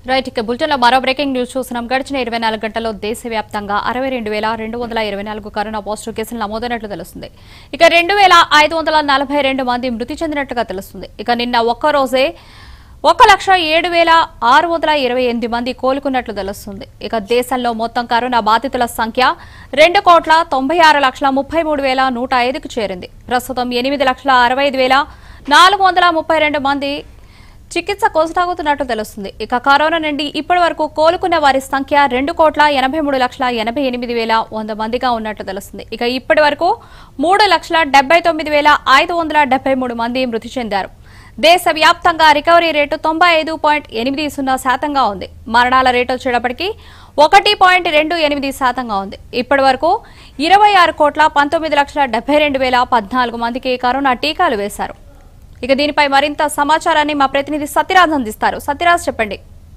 right ఇక bulletin లో మరో బ్రేకింగ్ న్యూస్ చూస్తున్నాం గడిచిన ఇరవై నాలుగు గంటల్లో దేశవ్యాప్తంగా అరవై రెండు వేల రెండు వందల ఇరవై నాలుగు కరోనా పాజిటివ్ కేసులు నమోదైనట్లు తెలుస్తుంది ఇక రెండు వేల ఐదు వందల నలభై రెండు మంది మృతి చెందినట్లుగా తెలుస్తుంది ఇక నిన్న ఒక్క రోజే ఒక లక్ష ఏడు వేల ఆరు వందల ఇరవై ఎనిమిది మంది కోలుకున్నట్లు తెలుస్తుంది ఇక దేశంలో మొత్తం కరోనా బాధితుల సంఖ్య రెండు కోట్ల తొంభై ఆరు లక్షల ముప్పై మూడు వేల నూట ఐదుకు చేరింది ప్రస్తుతం ఎనిమిది లక్షల అరవై ఐదు వేల నాలుగు వందల ముప్పై రెండు మంది చికిత్స కొనసాగుతున్నట్లు తెలుస్తుంది ఇక కరోనా నుండి ఇప్పటి వరకు కోలుకున్న వారి సంఖ్య రెండు కోట్ల ఎనభై మూడు లక్షల ఎనభై ఎనిమిది వేల వంద మందిగా ఉన్నట్లు తెలుస్తుంది ఇక ఇప్పటి వరకు మూడు లక్షల డెబ్బై తొమ్మిది వేల ఐదు వందల డెబ్బై మూడు మంది మృతి చెందారు దేశవ్యాప్తంగా రికవరీ రేటు తొంభై ఐదు పాయింట్ ఎనిమిది సున్నా శాతంగా ఉంది మరణాల రేటు వచ్చేటప్పటికి ఒకటి పాయింట్ రెండు ఎనిమిది శాతంగా ఉంది ఇప్పటి వరకు ఇరవై ఆరు కోట్ల పంతొమ్మిది లక్షల డెబ్బై రెండు వేల పద్నాలుగు మందికి కరోనా టీకాలు వేశారు ఇక దీనిపై మరింత సమాచారాన్ని మా ప్రతినిధి సత్యరాజ్ అందిస్తారు సత్యరాజ్ చెప్పండి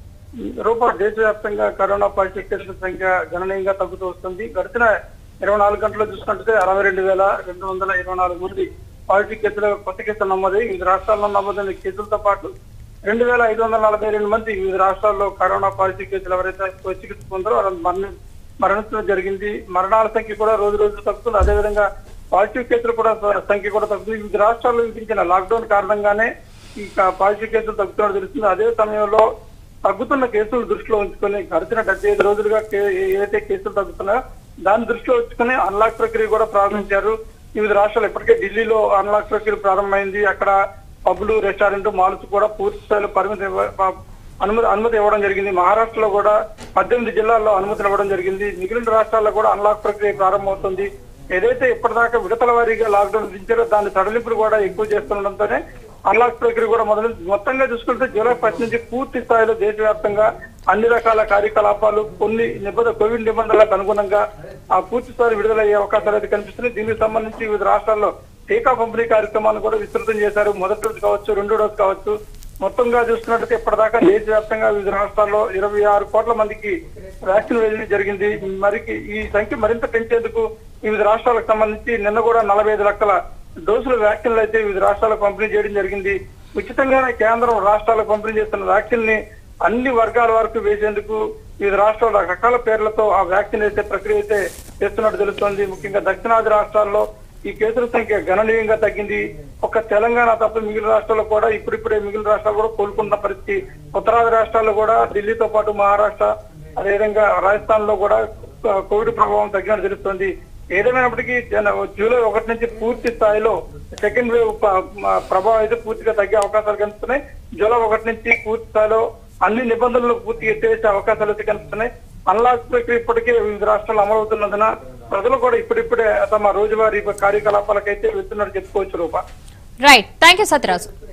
రూపా దేశవ్యాప్తంగా కరోనా పాజిటివ్ కేసుల సంఖ్య గణనీయంగా తగ్గుతూ వస్తుంది గడిచిన ఇరవై నాలుగు గంటల్లో చూసుకుంటే అరవై రెండు వేల రెండు వందల ఇరవై నాలుగు మంది పాజిటివ్ కేసులు కొత్త కేసులు నమోదై వివిధ రాష్ట్రాల్లో నమోదైన కేసులతో పాటు రెండు వేల ఐదు వందల నలభై రెండు మంది వివిధ రాష్ట్రాల్లో కరోనా పాజిటివ్ కేసులు ఎవరైతే చికిత్స పొందారో వారు మరణ మరణించడం జరిగింది మరణాల సంఖ్య కూడా రోజు రోజు తగ్గుతుంది అదేవిధంగా పాజిటివ్ కేసులు కూడా సంఖ్య కూడా తగ్గుతుంది వివిధ రాష్ట్రాల్లో విధించిన లాక్డౌన్ కారణంగానే ఈ క- పాజిటివ్ కేసులు తగ్గుతున్నట్టు తెలుస్తుంది అదే సమయంలో తగ్గుతున్న కేసులు దృష్టిలో ఉంచుకొని గడిచిన డెబ్బై ఐదు రోజులుగా కే- ఏవైతే కేసులు తగ్గుతున్నాయో దాన్ని దృష్టిలో ఉంచుకొని అన్లాక్ ప్రక్రియ కూడా ప్రారంభించారు వివిధ రాష్ట్రాలు ఇప్పటికే ఢిల్లీలో అన్లాక్ ప్రక్రియ ప్రారంభమైంది అక్కడ పబ్లు రెస్టారెంట్ మాల్స్ కూడా పూర్తి స్థాయిలో పరిమితి ఇవ్వ- ప- అనుమతి అనుమతి ఇవ్వడం జరిగింది మహారాష్ట్రలో కూడా పద్దెనిమిది జిల్లాల్లో అనుమతులు ఇవ్వడం జరిగింది మిగిలిన రాష్ట్రాల్లో కూడా అన్లాక్ ప్రక్రియ ప్రారంభమవుతుంది ఏదైతే ఇప్పటిదాకా విడతల వారీగా లాక్డౌన్ విధించారో దాని సడలింపులు కూడా ఎక్కువ చేస్తుండటంతోనే అన్లాక్ ప్రక్రియ కూడా మొదలు మొత్తంగా చూసుకుంటే జూలై ఫస్ట్ నుంచి పూర్తి స్థాయిలో దేశవ్యాప్తంగా అన్ని రకాల కార్యకలాపాలు కొన్ని నిబంధన కోవిడ్ నిబంధనలకు అనుగుణంగా ఆ పూర్తి స్థాయి విడుదలయ్యే అవకాశాలు అయితే కనిపిస్తున్నాయి దీనికి సంబంధించి వివిధ రాష్ట్రాల్లో టీకా పంపిణీ కార్యక్రమాలను కూడా విస్తృతం చేశారు మొదటి డోసు కావచ్చు రెండో డోసు కావచ్చు మొత్తంగా చూసుకున్నట్లయితే ఇప్పటిదాకా దేశవ్యాప్తంగా వివిధ రాష్ట్రాల్లో ఇరవై ఆరు కోట్ల మందికి వ్యాక్సిన్ వేయడం జరిగింది మరికి ఈ సంఖ్య మరింత పెంచేందుకు వివిధ రాష్ట్రాలకు సంబంధించి నిన్న కూడా నలభై ఐదు లక్షల డోసుల వ్యాక్సిన్లు అయితే వివిధ రాష్ట్రాలకు పంపిణీ చేయడం జరిగింది ఉచితంగానే కేంద్రం రాష్ట్రాలకు పంపిణీ చేస్తున్న వ్యాక్సిన్ ని అన్ని వర్గాల వరకు వేసేందుకు వివిధ రాష్ట్రాల రకరకాల పేర్లతో ఆ వ్యాక్సిన్ వేసే ప్రక్రియ అయితే చేస్తున్నట్టు తెలుస్తోంది ముఖ్యంగా దక్షిణాది రాష్ట్రాల్లో ఈ కేసుల సంఖ్య గణనీయంగా తగ్గింది ఒక తెలంగాణ తప్ప మిగిలిన రాష్ట్రాల్లో కూడా ఇప్పుడిప్పుడే మిగిలిన రాష్ట్రాలు కూడా కోలుకున్న పరిస్థితి ఉత్తరాది రాష్ట్రాల్లో కూడా ఢిల్లీతో పాటు మహారాష్ట్ర అదేవిధంగా రాజస్థాన్ లో కూడా ఆ, కోవిడ్ ప్రభావం తగ్గినట్టు తెలుస్తోంది ఏదేమైనప్పటికీ జన- జూలై ఒకటి నుంచి పూర్తి స్థాయిలో సెకండ్ వేవ్ ప- మ- ప్రభావం అయితే పూర్తిగా తగ్గే అవకాశాలు కనిపిస్తున్నాయి జూలై ఒకటి నుంచి పూర్తి స్థాయిలో అన్ని నిబంధనలు పూర్తిగా ఎత్తేసే అవకాశాలు అయితే కనిపిస్తున్నాయి అన్లాక్ ప్రక్రియ ఇప్పటికే వివిధ రాష్ట్రాలు అమలవుతున్నందున ప్రజలు కూడా ఇప్పుడిప్పుడే తమ రోజువారీ కార్యకలాపాలకైతే వెళ్తున్నట్టు చెప్పుకోవచ్చు Roopa right thank you Satyaraju